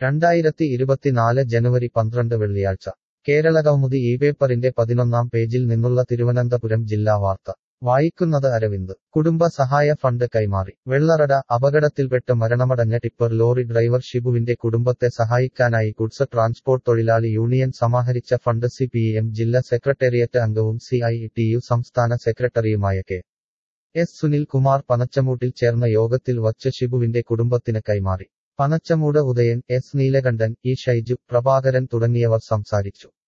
രണ്ടായിരത്തി ഇരുപത്തിനാല് ജനുവരി പന്ത്രണ്ട് വെള്ളിയാഴ്ച കേരളകൗമുദി ഈ പേപ്പറിന്റെ പതിനൊന്നാം പേജിൽ നിന്നുള്ള തിരുവനന്തപുരം ജില്ലാ വാർത്ത വായിക്കുന്നത് അരവിന്ദ് കുടുംബ സഹായ ഫണ്ട് കൈമാറി വെള്ളറട അപകടത്തിൽപ്പെട്ട് മരണമടഞ്ഞ ടിപ്പർ ലോറി ഡ്രൈവർ ഷിബുവിന്റെ കുടുംബത്തെ സഹായിക്കാനായി ഗുഡ്സ് ട്രാൻസ്പോർട്ട് തൊഴിലാളി യൂണിയൻ സമാഹരിച്ച ഫണ്ട് സി പി എം ജില്ലാ സെക്രട്ടേറിയറ്റ് അംഗവും സി ഐ ടി യു സംസ്ഥാന സെക്രട്ടറിയുമായ കെ എസ് സുനിൽ കുമാർ പനച്ചമൂട്ടിൽ ചേർന്ന യോഗത്തിൽ വച്ച് ഷിബുവിന്റെ കുടുംബത്തിന് കൈമാറി പനച്ചമൂട് ഉദയൻ എസ് നീലകണ്ഠൻ ഇ ഷൈജു പ്രഭാകരൻ തുടങ്ങിയവർ സംസാരിച്ചു